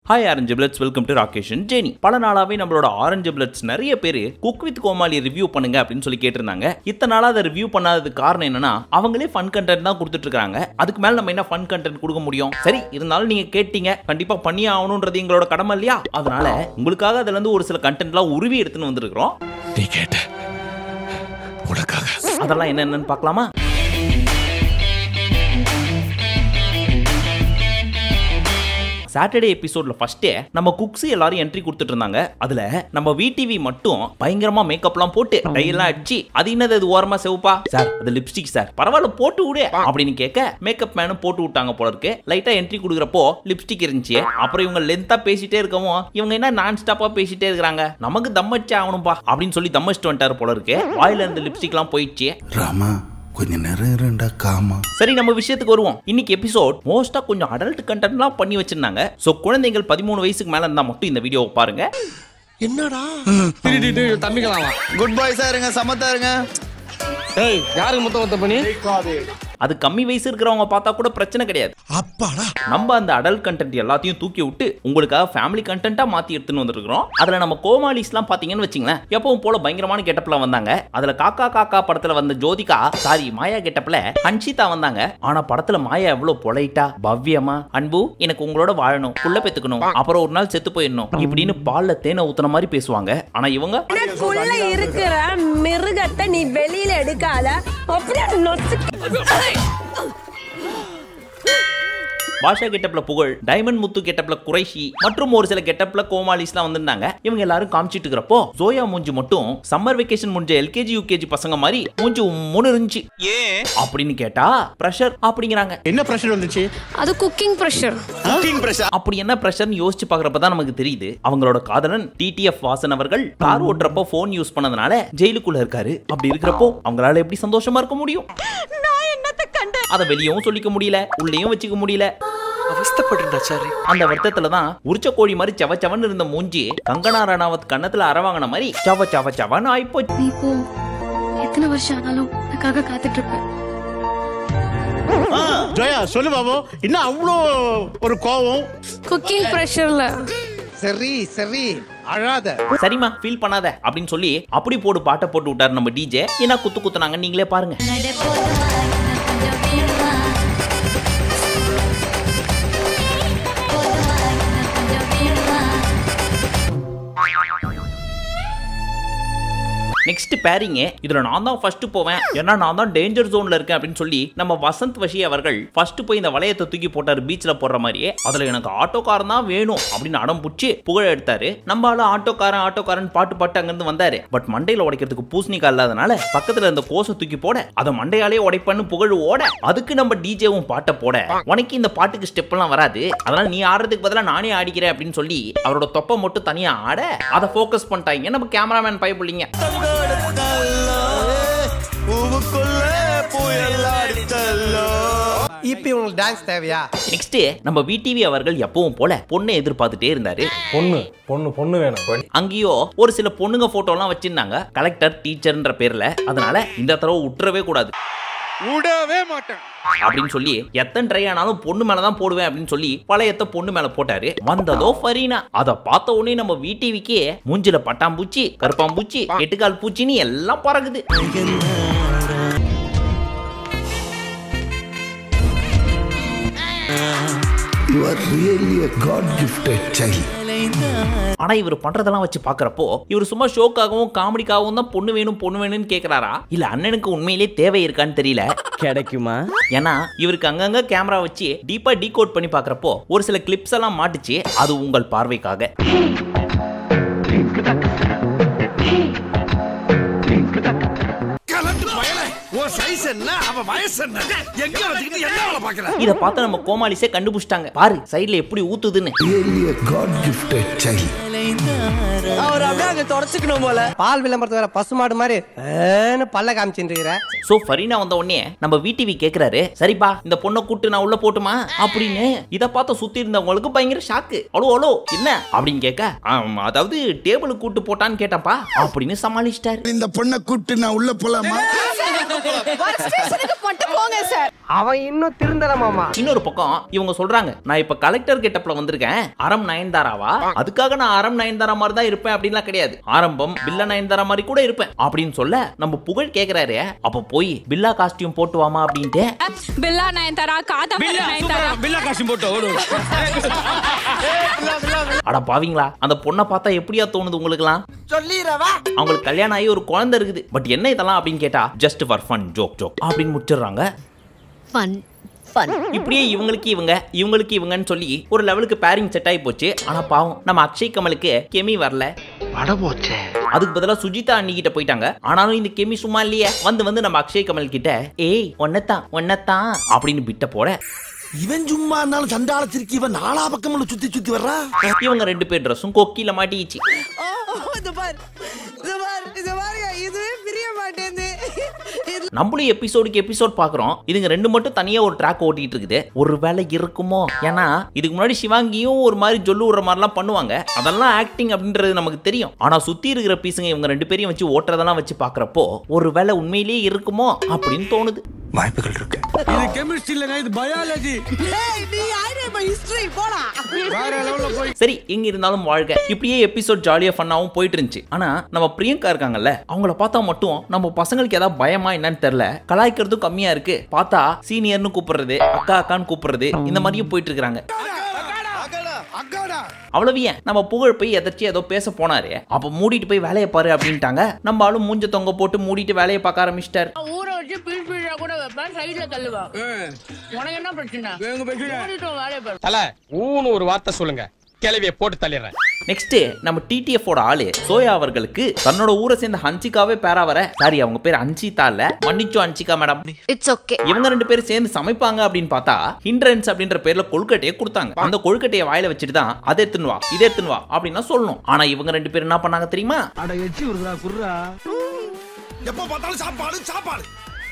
hi orange bloods welcome to Rakeshan Jenny பல நாளாவே நம்மளோட ஆரஞ்சு பிளட்ஸ் நிறைய பேர் குக் வித் கோமாளி ரிவ்யூ பண்ணுங்க அப்படின்னு சொல்லி கேட்டிருந்தாங்க இத்தனை நாளா அதை ரிவ்யூ பண்ணாததுக்கு காரணம் என்னன்னா அவங்களே ஃபன் கண்டென்ட் தான் கொடுத்துட்டு இருக்காங்க அதுக்கு மேல நம்ம என்ன ஃபன் கண்டென்ட் கொடுக்க முடியும் சரி இருந்தாலும் நீங்க கேட்டீங்க கண்டிப்பா பண்ணி ஆகணும்ன்றது எங்களோட கடமை இல்லையா அதனால உங்களுக்காக அதுல இருந்து ஒரு சில கண்டென்ட்லாம் உருவி எடுத்துன்னு வந்திருக்கிறோம் நீ கேட்ட உனக்காக அதெல்லாம் என்னென்னு பார்க்கலாமா சாட்டர்டே எபிசோட்ல ஃபர்ஸ்டே நம்ம குக்ஸ் எல்லாரும் என்ட்ரி கொடுத்துட்டு இருந்தாங்க அதுல நம்ம விடிவி மட்டும் பயங்கரமா மேக்கப்லாம் போட்டு டையெல்லாம் அடிச்சு அது என்னது அது ஓரமா செவப்பா சார் அது லிப்ஸ்டிக் சார் பரவாயில்ல போட்டு விடு அப்படின்னு கேட்க மேக்கப் மேனும் போட்டு விட்டாங்க போல இருக்கு லைட்டா என்ட்ரி கொடுக்குறப்போ லிப்ஸ்டிக் இருந்துச்சு அப்புறம் இவங்க லென்த்தா பேசிட்டே இருக்கவும் இவங்க என்ன நான் ஸ்டாப்பா பேசிட்டே இருக்காங்க நமக்கு தம்மடிச்சு ஆகணும்பா அப்படின்னு சொல்லி தம்மடிச்சுட்டு வந்துட்டாரு போல இருக்கு வாயில இருந்து லிப்ஸ்டிக்லாம் போயிடுச்சு ராமா கொஞ்ச நேரம் இருண்டா காமா சரி நம்ம விஷயத்துக்கு வருவோம் இன்னைக்கு எபிசோட் மோஸ்டா கொஞ்சம் அடல்ட் கண்டென்ட்லாம் பண்ணி வச்சிருந்தாங்க சோ குழந்தைகள் பதிமூணு வயசுக்கு மேல இருந்தா மட்டும் இந்த வீடியோவை பாருங்க என்னடா திருடிட்டு தம்பிக்கலாமா குட் பாய்ஸா இருங்க சமத்தா இருங்க ஏய் யாருக்கு மொத்தம் மொத்த பண்ணி அது கம்மி வயசு இருக்கிறவங்க பார்த்தா கூட பிரச்சனை கிடையாது அப்பாடா நம்ம அந்த அடல்ட் கண்டென்ட் எல்லாத்தையும் தூக்கி விட்டு உங்களுக்காக ஃபேமிலி கண்டென்ட்டா மாத்தி எடுத்துன்னு வந்திருக்கிறோம் அதுல நம்ம கோமாளிஸ்லாம் பாத்தீங்கன்னு வச்சுங்களேன் எப்பவும் போல பயங்கரமான கெட்டப்ல வந்தாங்க அதுல காக்கா காக்கா படத்துல வந்த ஜோதிகா சாரி மாயா கெட்டப்ல ஹன்ஷிதா வந்தாங்க ஆனா படத்துல மாயா எவ்வளவு பொலைட்டா பவ்யமா அன்பு எனக்கு உங்களோட வாழணும் புள்ள பெத்துக்கணும் அப்புறம் ஒரு நாள் செத்து போயிடணும் இப்படின்னு பால்ல தேனை ஊத்துன மாதிரி பேசுவாங்க ஆனா இவங்க எனக்குள்ள இருக்கிற மிருகத்தை நீ வெளியில எடுக்காத அப்படியே நொச்சு பாஷா கெட்டப்ல புகழ் டைமண்ட் முத்து கெட்டப்ல குறைஷி மற்றும் ஒரு சில கெட்டப்ல கோமாளிஸ்லாம் வந்திருந்தாங்க இவங்க எல்லாரும் காமிச்சிட்டு இருக்கிறப்போ ஜோயா மூஞ்சி மட்டும் சம்மர் வெக்கேஷன் முடிஞ்ச எல்கேஜி யூகேஜி பசங்க மாதிரி மூஞ்சி உம்முன்னு இருந்துச்சு ஏன் அப்படின்னு கேட்டா பிரஷர் அப்படிங்கிறாங்க என்ன பிரஷர் வந்துச்சு அது குக்கிங் ப்ரெஷர் குக்கிங் பிரஷர் அப்படி என்ன பிரஷர்னு யோசிச்சு பாக்குறப்ப தான் நமக்கு தெரியுது அவங்களோட காதலன் டிடிஎஃப் வாசன் அவர்கள் கார் ஓட்டுறப்போ போன் யூஸ் பண்ணதுனால ஜெயிலுக்குள்ள இருக்காரு அப்படி இருக்கிறப்போ அவங்களால எப்படி சந்தோஷமா இருக்க முடியும் நான் என்னத்தை கண்டேன் அதை வெளியவும் சொல்லிக்க முடியல உள்ளேயும் வச்சுக்க முடியல அவஸ்தப்பட்டுட்டாச்சாரி அந்த வருத்தத்துல தான் உரிச்ச கோழி மாதிரி செவ செவன்னு இருந்த மூஞ்சி கங்கனா ரணாவத் கண்ணத்துல அரவாங்கின மாதிரி சவ சவ சவன்னு ஆயிப்போச்சு நீ போ எத்தனை வருஷம் ஆனாலும் எனக்காக காத்துட்டு இருப்பேன் ஜோயா சொல்லு பாபு இன்னும் அவ்வளோ ஒரு கோவம் குக்கிங் ப்ரெஷர்ல சரி சரி அழாத சரிம்மா ஃபீல் பண்ணாத அப்படின்னு சொல்லி அப்படி போடு பாட்டை போட்டு விட்டாரு நம்ம டிஜே என்ன குத்து குத்துனாங்க நீங்களே பாருங்க நெக்ஸ்ட் பேரிங்க இதுல நான் தான் ஃபர்ஸ்ட் போவேன் ஏன்னா நான் தான் டேஞ்சர் ஜோன்ல இருக்கேன் அப்படின்னு சொல்லி நம்ம வசந்த் வஷி அவர்கள் ஃபர்ஸ்ட் போய் இந்த வளையத்தை தூக்கி போட்டாரு பீச்ல போடுற மாதிரியே அதுல எனக்கு ஆட்டோக்காரன் தான் வேணும் அப்படின்னு அடம் பிடிச்சி புகழ எடுத்தாரு நம்ம ஆளு ஆட்டோக்காரன் ஆட்டோக்காரன் பாட்டு பாட்டு அங்கிருந்து வந்தாரு பட் மண்டையில உடைக்கிறதுக்கு பூசணிக்கா இல்லாதனால பக்கத்துல இருந்த கோசை தூக்கி போட அதை மண்டையாலே உடைப்பன்னு புகழ் ஓட அதுக்கு நம்ம டிஜேவும் பாட்டை போட உனக்கு இந்த பாட்டுக்கு ஸ்டெப் எல்லாம் வராது அதனால நீ ஆடுறதுக்கு பதிலா நானே ஆடிக்கிறேன் அப்படின்னு சொல்லி அவரோட தொப்பை மட்டும் தனியா ஆட அதை ஃபோக்கஸ் பண்ணிட்டாங்க நம்ம கேமராமேன் பயப்பிள்ளைங்க பூவுக்குள்ள புயல் அடித்தல்லோ இப்ப உங்களுக்கு டான்ஸ் தேவையா நெக்ஸ்ட் நம்ம விடிவி அவர்கள் எப்பவும் போல பொண்ணை எதிர்பார்த்துட்டே இருந்தாரு பொண்ணு பொண்ணு பொண்ணு வேணும் அங்கேயோ ஒரு சில பொண்ணுங்க போட்டோலாம் வச்சிருந்தாங்க கலெக்டர் டீச்சர்ன்ற பேர்ல அதனால இந்த தடவை விட்டுறவே கூடாது விடவே மாட்டேன் அப்படின்னு சொல்லி எத்தனை ட்ரை ஆனாலும் பொண்ணு மேல தான் போடுவேன் அப்படின்னு சொல்லி பழையத்த பொண்ணு மேல போட்டாரு வந்ததோ ஃபரீனா அத பார்த்த உடனே நம்ம விடிவிக்கே மூஞ்சில பட்டாம்பூச்சி கருப்பாம்பூச்சி எட்டுக்கால் பூச்சின்னு எல்லாம் பறக்குது you are really a god gifted child ஆனா இவர் பண்றதெல்லாம் வச்சு பாக்குறப்போ இவர் சும்மா ஷோக்காகவும் காமெடிக்காகவும் தான் பொண்ணு வேணும் பொண்ணு வேணும்னு கேக்குறாரா இல்ல அண்ணனுக்கு உண்மையிலே தேவை இருக்கான்னு தெரியல கிடைக்குமா ஏன்னா இவருக்கு அங்கங்க கேமரா வச்சு டீப்பா டீகோட் பண்ணி பார்க்கறப்போ ஒரு சில கிளிப்ஸ் எல்லாம் மாட்டுச்சு அது உங்கள் பார்வைக்காக கலந்து பயல உன் சைஸ் என்ன அவ வயசு என்ன எங்க வச்சுக்கிட்டு என்ன வேலை பாக்குற இத பார்த்து நம்ம கோமாளிஸே கண்டுபிடிச்சிட்டாங்க பாரு சைடுல எப்படி ஊத்துதுன்னு really a god gifted child அவர் அப்படியே அங்க தொடச்சுக்கணும் போல பால் விளம்பரத்து வேற பசுமாடு மாதிரி ஏன்னு பல்ல காமிச்சுட்டு இருக்கிற சோ ஃபரீனா வந்த உடனே நம்ம விடிவி கேக்குறாரு சரிப்பா இந்த பொண்ணை கூட்டு நான் உள்ள போட்டுமா அப்படின்னு இத பார்த்து சுத்தி இருந்தவங்களுக்கு பயங்கர ஷாக்கு அவ்வளோ அவ்வளோ என்ன அப்படின்னு கேட்க "ஆம், அதாவது டேபிள் கூட்டு போட்டான்னு கேட்டப்பா அப்படின்னு சமாளிச்சிட்டாரு இந்த பொண்ணை கூப்பிட்டு நான் உள்ள போலாமா அவன் இன்னும் திருந்தல மாமா இன்னொரு பக்கம் இவங்க சொல்றாங்க நான் இப்ப கலெக்டர் கெட்டப்ல வந்திருக்கேன் அறம் நயன்தாராவா அதுக்காக நான் அறம் நயன்தாரா மாதிரி தான் இருப்பேன் அப்படின்லாம் கிடையாது ஆரம்பம் பில்லா நயன்தாரா மாதிரி கூட இருப்பேன் அப்படின்னு சொல்ல நம்ம புகழ் கேக்குறாரு அப்ப போய் பில்லா காஸ்டியூம் போட்டு வாமா அப்படின்ட்டு பில்லா நயன்தாரா காதா நயன்தாரா பில்லா காசு போட்டு ஓடு அட பாவீங்களா அந்த பொண்ணை பார்த்தா எப்படியா தோணுது உங்களுக்குலாம் சொல்லிடுறவா அவங்களுக்கு கல்யாணம் ஆகி ஒரு குழந்தை இருக்குது பட் என்ன இதெல்லாம் அப்படின்னு கேட்டா just for fun joke joke அப்படின்னு முடிச்சிடுறாங்க ஃபன் ஃபன் இப்படியே இவங்களுக்கு இவங்க இவங்களுக்கு இவங்கன்னு சொல்லி ஒரு லெவலுக்கு பேரிங் செட் ஆகி போச்சு ஆனா பாவம் நம்ம அக்ஷய் கமலுக்கு கெமி வரல அதுக்கு பதிலா சுஜிதா அண்ணி கிட்ட போயிட்டாங்க ஆனாலும் இந்த கெமி சும்மா இல்லையே வந்து வந்து நம்ம அக்ஷய் கமல் கிட்ட ஏய் ஒன்னத்தான் ஒன்னத்தான் அப்படின்னு பிட்ட போட இவன் சும்மா இருந்தாலும் சண்டால திருக்கி இவன் நாலா பக்கமும் சுத்தி சுத்தி வர்றா இவங்க ரெண்டு பேர் ட்ரெஸ்ஸும் கொக்கில மாட்டிக்கிச்சு இது பாரு இது பாரு இது பாருங்க இதுவே பிரிய மாட்டேங்குது நம்மளும் எபிசோடுக்கு எபிசோட் பாக்குறோம் இதுங்க ரெண்டு மட்டும் தனியா ஒரு ட்ராக் ஓட்டிட்டு இருக்குது ஒரு வேலை இருக்குமோ ஏன்னா இதுக்கு முன்னாடி சிவாங்கியும் ஒரு மாதிரி சொல்லு விடுற மாதிரிலாம் பண்ணுவாங்க அதெல்லாம் ஆக்டிங் அப்படின்றது நமக்கு தெரியும் ஆனா சுத்தி இருக்கிற பீஸுங்க இவங்க ரெண்டு பேரையும் வச்சு ஓட்டுறதெல்லாம் வச்சு பாக்குறப்போ ஒரு வேலை உண்மையிலேயே இருக்குமோ அப்படின்னு தோணுது வாய்ப்புகள் இருக்கு இது கெமிஸ்ட்ரி இல்லங்க இது பயாலஜி நீ யாரு ஹிஸ்டரி போடா வேற லெவல்ல போய் சரி எங்க இருந்தாலும் வாழ்க இப்படியே எபிசோட் ஜாலியா ஃபன்னாவும் போயிட்டு இருந்துச்சு ஆனா நம்ம பிரியங்கா இருக்காங்கல்ல அவங்கள பார்த்தா மட்டும் நம்ம பசங்களுக்கு ஏதாவது பயமா என்னன்னு தெரியல கலாய்க்கிறதும் கம்மியா இருக்கு பார்த்தா சீனியர்னு கூப்பிடுறது அக்கா அக்கான்னு கூப்பிடுறது இந்த மாதிரியும் போயிட்டு இருக்காங்க அக்காடா அவ்வளவு ஏன் நம்ம புகழ் போய் எதாச்சும் ஏதோ பேச போனாரு அப்ப மூடிட்டு போய் வேலையை பாரு அப்படின்ட்டாங்க நம்ம ஆளும் மூஞ்ச தொங்க போட்டு மூடிட்டு வேலையை பார்க்க ஆரம்பிச்சிட்டார் ஊற வச்சு பீஸ் பீஸா கூட வைப்பேன் சைடுல தள்ளுவா உனக்கு என்ன பிரச்சனை எங்க பேசுறேன் ஓடிட்டு உன் வேலையை பாரு தல ஊன்னு ஒரு வார்த்தை சொல்லுங்க கிளவிய போட்டு தள்ளிடுறேன் நெக்ஸ்ட் நம்ம டிடிஎஃப் ஓட ஆளு சோயா அவர்களுக்கு தன்னோட ஊரை சேர்ந்த ஹன்சிகாவே பேரா வர சாரி அவங்க பேர் அன்சிதா இல்ல மன்னிச்சோ அன்சிகா மேடம் இட்ஸ் ஓகே இவங்க ரெண்டு பேரும் சேர்ந்து சமைப்பாங்க அப்படின்னு பார்த்தா ஹிண்ட்ரன்ஸ் அப்படின்ற பேர்ல கொழுக்கட்டையை கொடுத்தாங்க அந்த கொழுக்கட்டையை வாயில வச்சுட்டு தான் அதை எடுத்துன்னு வா இதை எடுத்துன்னு வா அப்படின்னா சொல்லணும் ஆனா இவங்க ரெண்டு பேரும் என்ன பண்ணாங்க தெரியுமா அட எச்சி வருதுடா குர்ரா எப்ப பார்த்தாலும் சாப்பாடு சாப்பாடு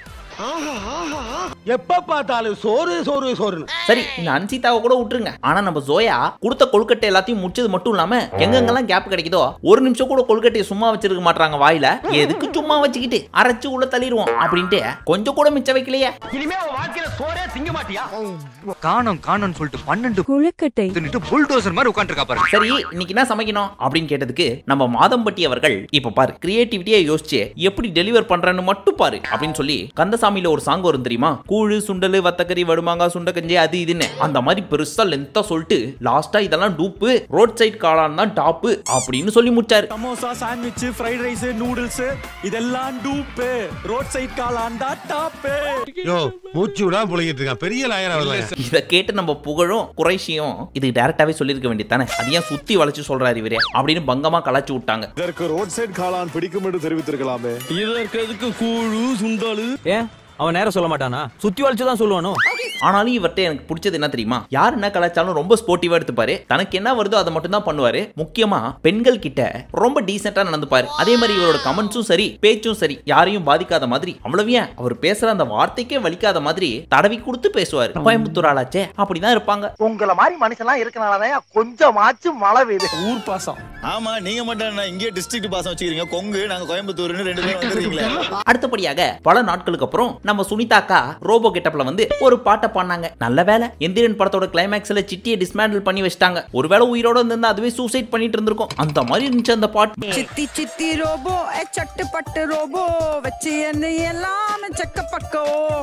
எப்ப பார்த்தாலும் சோறு சோறு சோறுன்னு சரி இந்த அன்சிதாவை கூட விட்டுருங்க ஆனா நம்ம ஜோயா கொடுத்த கொழுக்கட்டை எல்லாத்தையும் முடிச்சது மட்டும் இல்லாம எங்கெங்கெல்லாம் கேப் கிடைக்குதோ ஒரு நிமிஷம் கூட கொழுக்கட்டையை சும்மா வச்சிருக்க மாட்டாங்க வாயில எதுக்கு சும்மா வச்சுக்கிட்டு அரைச்சு உள்ள தள்ளிடுவோம் அப்படின்ட்டு கொஞ்சம் கூட மிச்சம் வைக்கலையே இனிமே உன் வாழ்க்கையில சோறே திங்க மாட்டியா காணோம் காணோம்னு சொல்லிட்டு பன்னெண்டு குழுக்கட்டை தின்னுட்டு புல்டோசர் மாதிரி உட்காந்துருக்கா பாரு சரி இன்னைக்கு என்ன சமைக்கணும் அப்படின்னு கேட்டதுக்கு நம்ம மாதம்பட்டி அவர்கள் இப்ப பாரு கிரியேட்டிவிட்டியா யோசிச்சு எப்படி டெலிவர் பண்றேன்னு மட்டும் பாரு அப்படின்னு சொல்லி கந்தசாமியில ஒரு சாங் வரும் தெரியுமா கூழு சுண்டலு வத்தக்கறி வடுமாங்காய் சுண்டக்கஞ்சி அது இதுன்னு அந்த மாதிரி பெருசா லென்த்தா சொல்லிட்டு லாஸ்டா இதெல்லாம் டூப்பு ரோட் சைட் காளான் தான் டாப்பு அப்படின்னு சொல்லி முடிச்சாரு samosa sandwich fried rice noodles இதெல்லாம் டூப்பு ரோட் சைட் காளான் தான் டாப்பு யோ மூச்சு விடாம புளிக்கிட்டு இருக்கான் பெரிய லாயரா வருவாங்க இத கேட்டு நம்ம புகழும் குறைஷியும் இது டைரக்டாவே சொல்லிருக்க வேண்டியதானே அது ஏன் சுத்தி வளைச்சு சொல்றாரு இவரே அப்படின்னு பங்கமா கலாச்சு விட்டாங்க இதற்கு ரோட் சைட் காளான் பிடிக்கும் என்று தெரிவித்திருக்கலாமே இதற்கு எதுக்கு கூழு சுண்டலு ஏன் அவன் நேரம் சொல்ல மாட்டானா சுத்தி வளைச்சு தான் சொல்லுவானோ ஆனாலும் இவர்ட்ட எனக்கு பிடிச்சது என்ன தெரியுமா யார் என்ன கலாச்சாரம் ரொம்ப ஸ்போர்ட்டிவா எடுத்துப்பாரு தனக்கு என்ன வருதோ அதை மட்டும் தான் பண்ணுவாரு முக்கியமா பெண்கள் கிட்ட ரொம்ப டீசெண்டா நடந்துப்பாரு அதே மாதிரி இவரோட கமெண்ட்ஸும் சரி பேச்சும் சரி யாரையும் பாதிக்காத மாதிரி அவ்வளவு ஏன் அவர் பேசுற அந்த வார்த்தைக்கே வலிக்காத மாதிரி தடவி கொடுத்து பேசுவார் கோயம்புத்தூர் ஆளாச்சே அப்படிதான் இருப்பாங்க உங்கள மாதிரி மனுஷன்லாம் இருக்கனாலதான் கொஞ்சமாச்சும் மழை பெய்யுது ஊர் பாசம் ஆமா நீங்க மட்டும் என்ன இங்கே டிஸ்ட்ரிக்ட் பாசம் வச்சுக்கிறீங்க கொங்கு நாங்க கோயம்புத்தூர்னு ரெண்டு பேரும் வந்துருக்கீங்களே அடுத்தபடியாக பல நாட்களுக்கு அப்புறம் நம்ம சுனிதாக்கா ரோபோ கெட்டப்ல வந்து ஒரு பாட்டை பாடினாங்க நல்ல வேலை எந்திரன் படத்தோட கிளைமேக்ஸ்ல சிட்டியை டிஸ்மேண்டில் பண்ணி வச்சிட்டாங்க ஒருவேளை உயிரோட இருந்திருந்தா அதுவே சூசைட் பண்ணிட்டு இருந்திருக்கும் அந்த மாதிரி இருந்துச்சு அந்த பாட்டு சித்தி சித்தி ரோபோ ஏ சட்டு பட்டு ரோபோ வச்சு என்ன எல்லாமே செக்க பக்கோ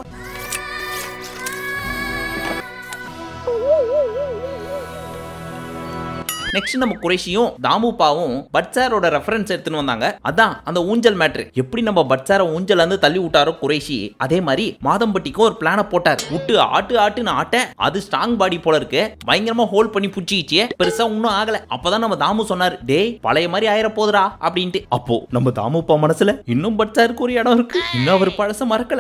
நெக்ஸ்ட் நம்ம குறைஷியும் தாமுப்பாவும் பட்சாரோட ரெஃபரன்ஸ் எடுத்துன்னு வந்தாங்க அதான் அந்த ஊஞ்சல் மேட்ரு எப்படி நம்ம பட்சார ஊஞ்சல் வந்து தள்ளி விட்டாரோ குறைஷி அதே மாதிரி மாதம்பட்டிக்கும் ஒரு பிளான போட்டார் விட்டு ஆட்டு ஆட்டுன்னு ஆட்ட அது ஸ்ட்ராங் பாடி போல இருக்கு பயங்கரமா ஹோல்ட் பண்ணி புடிச்சிக்கிச்சு பெருசா ஒன்னும் ஆகல அப்பதான் நம்ம தாமு சொன்னார் டேய் பழைய மாதிரி ஆயிர போதுடா அப்படின்ட்டு அப்போ நம்ம தாமுப்பா மனசுல இன்னும் பட்சாருக்கு ஒரு இடம் இருக்கு இன்னும் அவர் பழச மறக்கல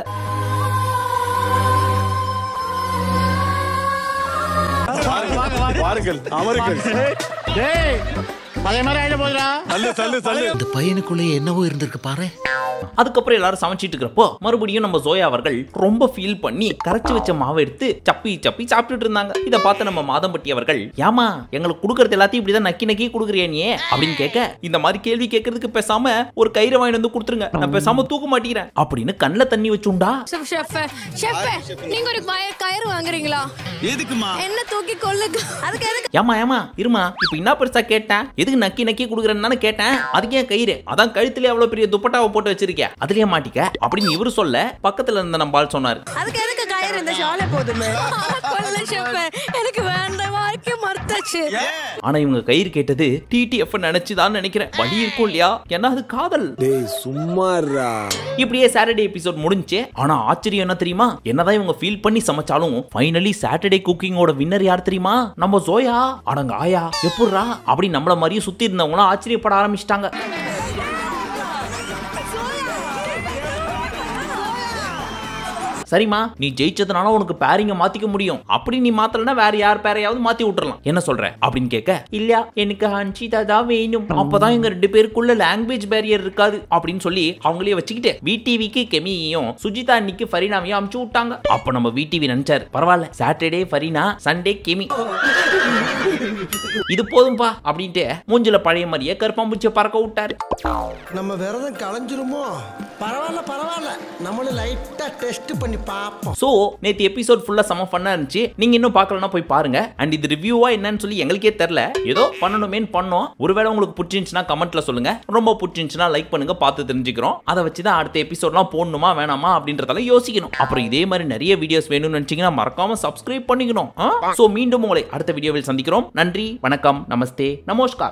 பாருங்கள் அமருங்கள் டேய் அதே மாதிரி ஆயிட போதுடா தள்ளு தள்ளு தள்ளு இந்த பையனுக்குள்ளே என்னவோ இருந்திருக்கு பாரு அதுக்கப்புறம் எல்லாரும் சமைச்சிட்டு இருக்கிறப்போ மறுபடியும் நம்ம ஜோயா அவர்கள் ரொம்ப ஃபீல் பண்ணி கரைச்சு வச்ச மாவை எடுத்து சப்பி சப்பி சாப்பிட்டுட்டு இருந்தாங்க இதை பார்த்து நம்ம மாதம்பட்டி அவர்கள் ஏமா எங்களுக்கு கொடுக்கறது எல்லாத்தையும் இப்படிதான் நக்கி நக்கி கொடுக்குறியா நீ அப்படின்னு கேட்க இந்த மாதிரி கேள்வி கேட்கறதுக்கு பேசாம ஒரு கயிறை வாங்கிட்டு வந்து கொடுத்துருங்க நான் பேசாம தூக்க மாட்டேங்கிறேன் அப்படின்னு கண்ணில் தண்ணி வச்சுண்டா ஷெஃப் ஷெஃப் நீங்க ஒரு கய- கயிறு வாங்குறீங்களா எதுக்குமா என்ன தூக்கி கொள்ளுங்க அதுக்கு எதுக்கு ஏமா ஏமா இருமா இப்போ என்ன பெருசா கேட்டேன் எதுக்கு நக்கி நக்கி கொடுக்குறேன்னு கேட்டேன் அதுக்கு ஏன் கயிறு அதான் கழுத்துல அவ்வளவு பெரிய துப்பட்டாவை போட்டு வச்சிருக்கேன் அதுலயே மாட்டிக்க அப்படின்னு இவரு சொல்ல பக்கத்துல இருந்த நம்ம ஆள் சொன்னாரு அதுக்கு எதுக்கு கயிறு இந்த ஷாலே போதுமே கொல்ல ஷெஃப் எனக்கு வேண்டாம் வாழ்க்கை மறுத்தாச்சு ஆனா இவங்க கயிறு கேட்டது டிடிஎஃப் நினைச்சுதான் நினைக்கிறேன் வழி இருக்கும் இல்லையா ஏன்னா அது காதல் டேய் சும்மாறா இப்படியே சாட்டர்டே எபிசோட் முடிஞ்சு ஆனா ஆச்சரியம் என்ன தெரியுமா என்னதான் இவங்க ஃபீல் பண்ணி சமைச்சாலும் ஃபைனலி சாட்டர்டே குக்கிங்கோட வின்னர் யார் தெரியுமா நம்ம ஜோயா அடங்க ஆயா எப்புட்றா அப்படி நம்மள மாதிரியே சுத்தி இருந்தவங்களும் ஆச்சரியப்பட ஆரம்பிச்சிட்டாங்க சரிம்மா நீ ஜெயிச்சதுனால உனக்கு பேரிங்க மாத்திக்க முடியும் அப்படி நீ மாத்தலனா வேற யார் பேரையாவது மாத்தி விட்டுறலாம் என்ன சொல்ற அப்படின்னு கேட்க இல்ல எனக்கு ஹன்ஷிதா தான் வேணும் அப்பதான் எங்க ரெண்டு பேருக்குள்ள லாங்குவேஜ் பேரியர் இருக்காது அப்படின்னு சொல்லி அவங்களே வச்சுக்கிட்டு விடிவிக்கு கெமியையும் சுஜிதா அன்னைக்கு ஃபரீனாவையும் அமுச்சு விட்டாங்க அப்ப நம்ம விடிவி நினைச்சாரு பரவாயில்ல சாட்டர்டே ஃபரீனா சண்டே கெமி இது போதும்பா அப்படின்ட்டு மூஞ்சில பழைய மாதிரியே கருப்பாம்பூச்சியை பறக்க விட்டாரு நம்ம விரதம் களைஞ்சிருமோ பரவாயில்ல பரவாயில்ல நம்மளும் லைட்டா டெஸ்ட் பண்ணி பார்ப்போம் ஸோ நேற்று எபிசோட் ஃபுல்லாக செம ஃபன்னாக இருந்துச்சு நீங்கள் இன்னும் பார்க்கலன்னா போய் பாருங்க அண்ட் இது ரிவ்யூவா என்னன்னு சொல்லி எங்களுக்கே தெரில ஏதோ பண்ணணுமேன்னு பண்ணோம் ஒருவேளை உங்களுக்கு பிடிச்சிருந்துச்சுன்னா கமெண்ட்ல சொல்லுங்க ரொம்ப பிடிச்சிருந்துச்சுன்னா லைக் பண்ணுங்க பார்த்து தெரிஞ்சுக்கிறோம் அதை வச்சு தான் அடுத்த எபிசோட்லாம் போடணுமா வேணாமா அப்படின்றதெல்லாம் யோசிக்கணும் அப்புறம் இதே மாதிரி நிறைய வீடியோஸ் வேணும்னு நினச்சிங்கன்னா மறக்காம சப்ஸ்கிரைப் பண்ணிக்கணும் ஸோ மீண்டும் உங்களை அடுத்த வீடியோவில் சந்திக்கிறோம் நன்றி வணக்கம் நமஸ்தே நமஸ்கார்